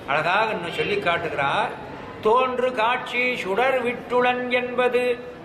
அழகாக இன்னும் சொல்லி காட்டுகிறார் தோன்று காட்சி சுடர் விட்டுளன் என்பது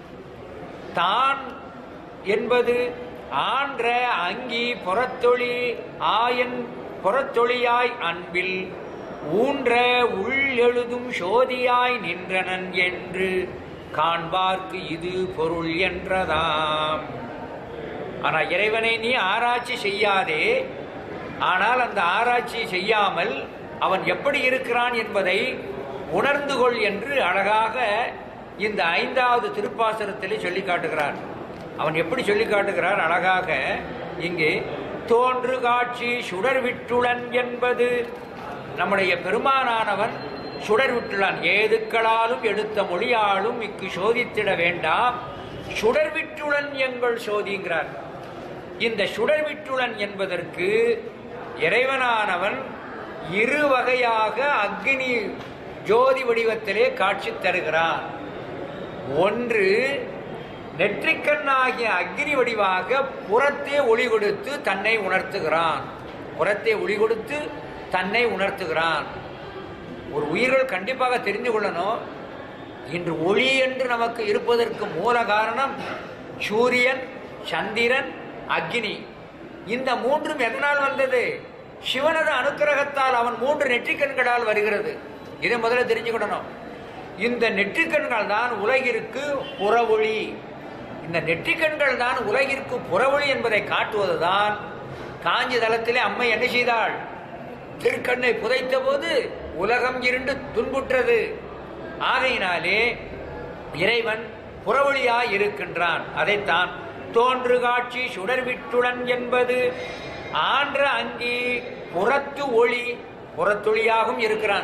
தான் என்பது ஆன்ற அங்கி புறத்தொழி ஆயன் புறத்தொழியாய் அன்பில் ஊன்ற உள் எழுதும் சோதியாய் நின்றனன் என்று காண்பார்க்கு இது பொருள் என்றதாம் ஆனா இறைவனை நீ ஆராய்ச்சி செய்யாதே ஆனால் அந்த ஆராய்ச்சி செய்யாமல் அவன் எப்படி இருக்கிறான் என்பதை உணர்ந்து கொள் என்று அழகாக இந்த ஐந்தாவது திருப்பாசனத்திலே சொல்லி காட்டுகிறார் அவன் எப்படி சொல்லி காட்டுகிறார் அழகாக இங்கே தோன்று காட்சி சுடர் விட்டுளன் என்பது நம்முடைய பெருமானானவன் சுடர் விட்டுளான் ஏதுக்களாலும் எடுத்த மொழியாலும் இக்கு சோதித்திட வேண்டாம் சுடர் விட்டுளன் எங்கள் சோதிங்கிறார் இந்த சுடர் விட்டுளன் என்பதற்கு இறைவனானவன் இரு வகையாக அக்னி ஜோதி வடிவத்திலே காட்சி தருகிறான் ஒன்று நெற்றிக்கண்ணாகிய அக்னி வடிவாக புறத்தே ஒளி கொடுத்து தன்னை உணர்த்துகிறான் புறத்தே ஒளி கொடுத்து தன்னை உணர்த்துகிறான் ஒரு உயிர்கள் கண்டிப்பாக தெரிந்து கொள்ளணும் இன்று ஒளி என்று நமக்கு இருப்பதற்கு மூல காரணம் சூரியன் சந்திரன் அக்னி இந்த மூன்றும் எதனால் வந்தது சிவனது அனுக்கிரகத்தால் அவன் மூன்று நெற்றிக்கண்களால் வருகிறது இதை முதல்ல தெரிஞ்சுக்கிடணும் இந்த நெற்றிக்கண்கள் தான் உலகிற்கு புறவொளி இந்த நெற்றிக்கண்கள் தான் உலகிற்கு புறவொளி என்பதை காட்டுவதுதான் காஞ்சி தலத்திலே அம்மை என்ன செய்தாள் திருக்கண்ணை புதைத்த போது உலகம் இருண்டு துன்புற்றது ஆகையினாலே இறைவன் புறவழியாய் இருக்கின்றான் அதைத்தான் தோன்று காட்சி சுடர்விட்டுடன் என்பது ஆன்ற அங்கி புறத்து ஒளி புறத்தொழியாகவும் இருக்கிறான்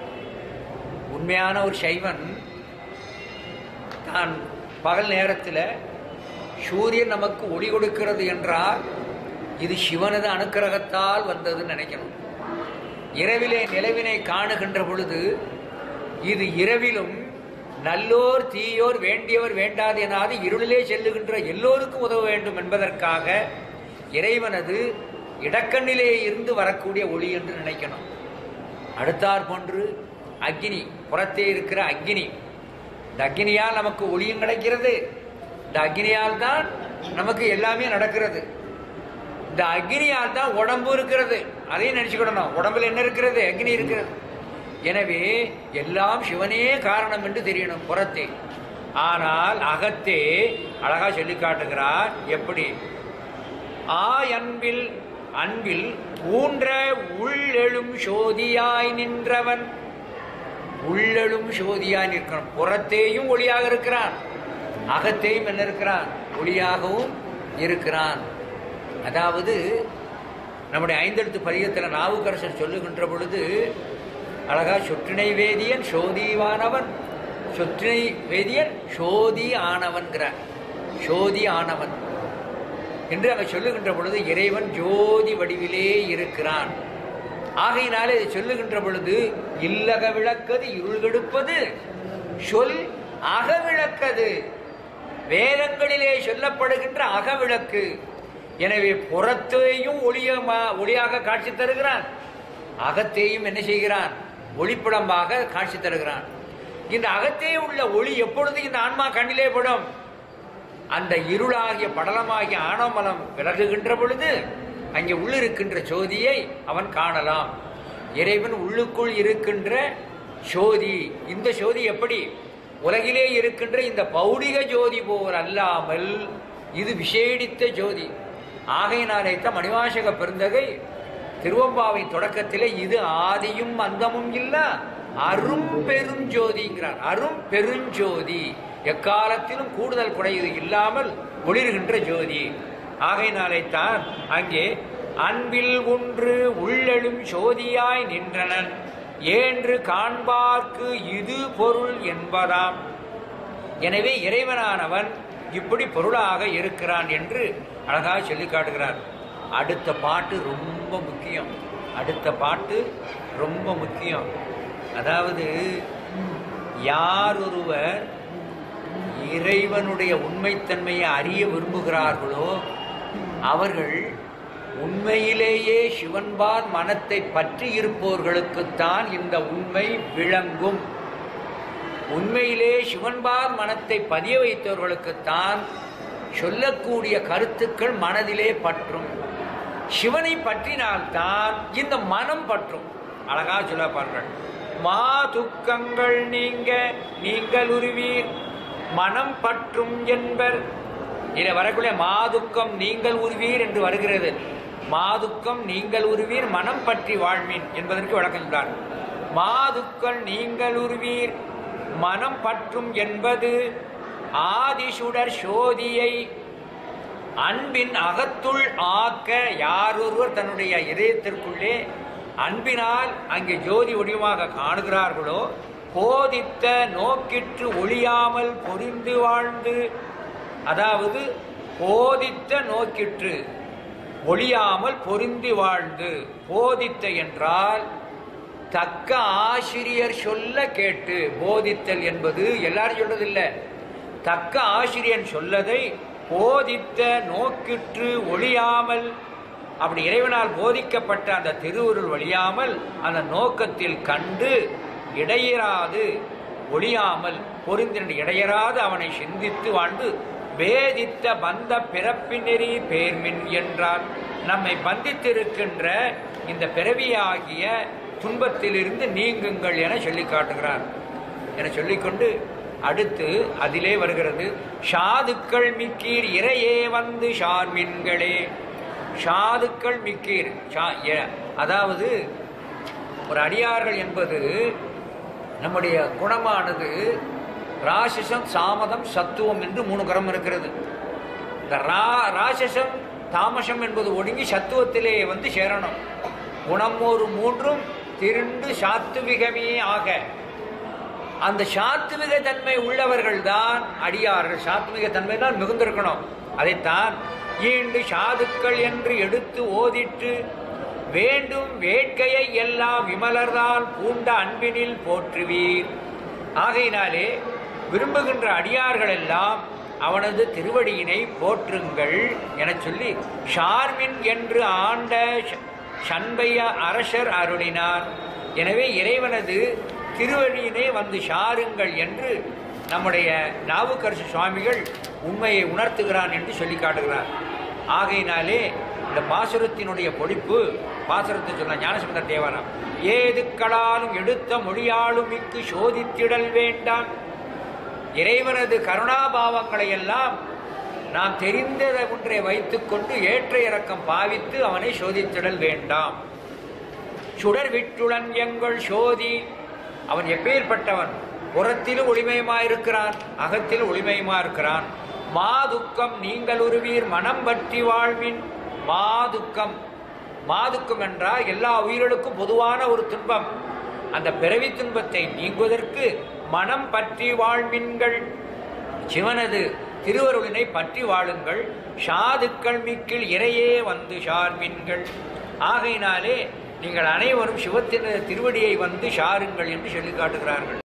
உண்மையான ஒரு சைவன் தான் பகல் நேரத்தில் சூரியன் நமக்கு ஒளி கொடுக்கிறது என்றால் இது சிவனது அனுக்கிரகத்தால் வந்ததுன்னு நினைக்கணும் இரவிலே நிலவினை காணுகின்ற பொழுது இது இரவிலும் நல்லோர் தீயோர் வேண்டியவர் வேண்டாது எனாது இருளிலே செல்லுகின்ற எல்லோருக்கும் உதவ வேண்டும் என்பதற்காக இறைவனது இடக்கண்ணிலே இருந்து வரக்கூடிய ஒளி என்று நினைக்கணும் அடுத்தாற் போன்று அக்னி புறத்தே இருக்கிற அக்னி இந்த அக்னியால் நமக்கு ஒளியும் கிடைக்கிறது இந்த அக்னியால் தான் நமக்கு எல்லாமே நடக்கிறது இந்த அக்னியால் தான் உடம்பு இருக்கிறது அதையும் நினைச்சுக்கிடணும் உடம்புல என்ன இருக்கிறது அக்னி இருக்கிறது எனவே எல்லாம் சிவனே காரணம் என்று தெரியணும் புறத்தே ஆனால் அகத்தே அழகா சொல்லி காட்டுகிறார் எப்படி ஆ அன்பில் அன்பில் ஊன்ற உள்ளெழும் சோதியாய் நின்றவன் உள்ளெழும் சோதியாய் நிற்கிறான் புறத்தேயும் ஒளியாக இருக்கிறான் அகத்தேயும் என்ன இருக்கிறான் ஒளியாகவும் இருக்கிறான் அதாவது நம்முடைய ஐந்தெழுத்து பதிகத்தில் நாவுக்கரசர் சொல்லுகின்ற பொழுது அழகா சொற்றினை வேதியன் சோதிவானவன் சொற்றினை வேதியன் சோதி ஆனவன்கிறார் சோதி ஆனவன் என்று அங்க சொல்லுகின்ற பொழுது இறைவன் ஜோதி வடிவிலே இருக்கிறான் ஆகையினாலே இதை சொல்லுகின்ற பொழுது இல்லக விளக்கது இருள் கெடுப்பது சொல் அகவிளக்கது வேதங்களிலே சொல்லப்படுகின்ற அகவிளக்கு எனவே புறத்தையும் ஒளியமா ஒளியாக காட்சி தருகிறான் அகத்தையும் என்ன செய்கிறான் ஒளிப்படமாக காட்சி தருகிறான் இந்த அகத்தே உள்ள ஒளி எப்பொழுது இந்த ஆன்மா கண்ணிலே படும் அந்த இருளாகிய படலமாகிய ஆணவமலம் விலகுகின்ற பொழுது அங்கே உள்ளிருக்கின்ற ஜோதியை அவன் காணலாம் இறைவன் உள்ளுக்குள் இருக்கின்ற ஜோதி இந்த ஜோதி எப்படி உலகிலே இருக்கின்ற இந்த பௌடிக ஜோதி போர் அல்லாமல் இது விசேடித்த ஜோதி ஆகையினாலே தான் மணிவாசக பெருந்தகை திருவம்பாவை தொடக்கத்திலே இது ஆதியும் அந்தமும் இல்ல அரும் பெருஞ்சோதிங்கிறார் அரும் பெருஞ்சோதி எக்காலத்திலும் கூடுதல் குறை இது இல்லாமல் ஒளிர்கின்ற ஜோதி ஆகையினாலே தான் அங்கே அன்பில் ஒன்று உள்ளெழும் சோதியாய் நின்றனன் ஏன்று காண்பார்க்கு இது பொருள் என்பதாம் எனவே இறைவனானவன் இப்படி பொருளாக இருக்கிறான் என்று அழகாக சொல்லி காட்டுகிறார் அடுத்த பாட்டு ரொம்ப முக்கியம் அடுத்த பாட்டு ரொம்ப முக்கியம் அதாவது யார் ஒருவர் இறைவனுடைய உண்மைத்தன்மையை அறிய விரும்புகிறார்களோ அவர்கள் உண்மையிலேயே சிவன்பார் மனத்தை பற்றி இருப்பவர்களுக்குத்தான் இந்த உண்மை விளங்கும் உண்மையிலே சிவன்பார் மனத்தை பதிய வைத்தவர்களுக்குத்தான் சொல்லக்கூடிய கருத்துக்கள் மனதிலே பற்றும் சிவனை பற்றினால்தான் இந்த மனம் பற்றும் அழகா சொல்லப்பார்கள் மா துக்கங்கள் நீங்க நீங்கள் உருவீர் மனம் பற்றும் என்பர் இதில் வரக்கூடிய மாதுக்கம் நீங்கள் உருவீர் என்று வருகிறது மாதுக்கம் நீங்கள் உருவீர் மனம் பற்றி வாழ்வீன் என்பதற்கு விளக்கம் சொல்றார் மாதுக்கள் நீங்கள் உருவீர் மனம் பற்றும் என்பது ஆதிசுடர் சோதியை அன்பின் அகத்துள் ஆக்க யாரொருவர் தன்னுடைய இதயத்திற்குள்ளே அன்பினால் அங்கே ஜோதி வடிவமாக காணுகிறார்களோ போதித்த நோக்கிற்று ஒளியாமல் பொரிந்து வாழ்ந்து அதாவது போதித்த நோக்கிற்று ஒளியாமல் பொருந்தி வாழ்ந்து போதித்த என்றால் தக்க ஆசிரியர் சொல்ல கேட்டு போதித்தல் என்பது எல்லாரும் சொல்றதில்லை தக்க ஆசிரியன் சொல்லதை போதித்த நோக்கிற்று ஒளியாமல் அப்படி இறைவனால் போதிக்கப்பட்ட அந்த திருவுருள் ஒளியாமல் அந்த நோக்கத்தில் கண்டு இடையராது ஒளியாமல் பொருந்தின இடையராது அவனை சிந்தித்து வாழ்ந்து வேதித்த பந்த பிறப்பின் நெறி பேர்மின் என்றார் நம்மை பந்தித்திருக்கின்ற இந்த பிறவியாகிய துன்பத்திலிருந்து நீங்குங்கள் என சொல்லி காட்டுகிறார் என சொல்லிக்கொண்டு அடுத்து அதிலே வருகிறது ஷாதுக்கள் மிக்கீர் இறையே வந்து ஷார்மின்களே ஷாதுக்கள் மிக்கீர் ஷா- எ- அதாவது ஒரு அடியார்கள் என்பது நம்முடைய குணமானது ராசிசம் சாமதம் சத்துவம் என்று மூணு கரம் இருக்கிறது இந்த ரா ராசசம் தாமசம் என்பது ஒடுங்கி சத்துவத்திலே வந்து சேரணும் குணம் ஒரு மூன்றும் திருண்டு சாத்துவிகமே ஆக அந்த சாத்விக தன்மை உள்ளவர்கள் தான் அடியார்கள் சாத்விக தன்மை தான் மிகுந்திருக்கணும் அதைத்தான் ஈண்டு சாதுக்கள் என்று எடுத்து ஓதிட்டு வேண்டும் வேட்கையை எல்லாம் விமலர்தான் பூண்ட அன்பினில் போற்றுவீர் ஆகையினாலே விரும்புகின்ற அடியார்கள் எல்லாம் அவனது திருவடியினை போற்றுங்கள் எனச் சொல்லி ஷார்மின் என்று ஆண்ட ஷ- சண்பைய அரசர் அருளினார் எனவே இறைவனது திருவடியினை வந்து ஷாருங்கள் என்று நம்முடைய நாவுக்கரசு சுவாமிகள் உண்மையை உணர்த்துகிறான் என்று சொல்லி காட்டுகிறார் ஆகையினாலே இந்த பாசுரத்தினுடைய பொழிப்பு பாசுரத்தை சொன்ன ஞானசம்பந்த தேவாரம் ஏதுக்களாலும் எடுத்த மொழியாலும் மிக்கு சோதித்திடல் வேண்டாம் இறைவனது கருணாபாவங்களை எல்லாம் நாம் தெரிந்த ஒன்றை வைத்துக்கொண்டு ஏற்ற இறக்கம் பாவித்து அவனை சோதித்திடல் வேண்டாம் சுடர் விட்டுளன் எங்கள் சோதி அவன் எப்பேற்பட்டவன் புறத்திலும் ஒளிமயமாயிருக்கிறான் அகத்திலும் ஒளிமயமாயிருக்கிறான் மாதுக்கம் நீங்கள் உருவீர் மனம் பற்றி வாழ்வின் மாதுக்கம் மாதுக்கம் என்றால் எல்லா உயிர்களுக்கும் பொதுவான ஒரு துன்பம் அந்த பிறவி துன்பத்தை நீங்குவதற்கு மனம் பற்றி வாழ்வின்கள் சிவனது திருவருளினை பற்றி வாழுங்கள் ஷாதுக்கள் மிக்கில் இறையே வந்து ஷார்மின்கள் ஆகையினாலே நீங்கள் அனைவரும் சிவத்தின் திருவடியை வந்து ஷாருங்கள் என்று சொல்லி காட்டுகிறார்கள்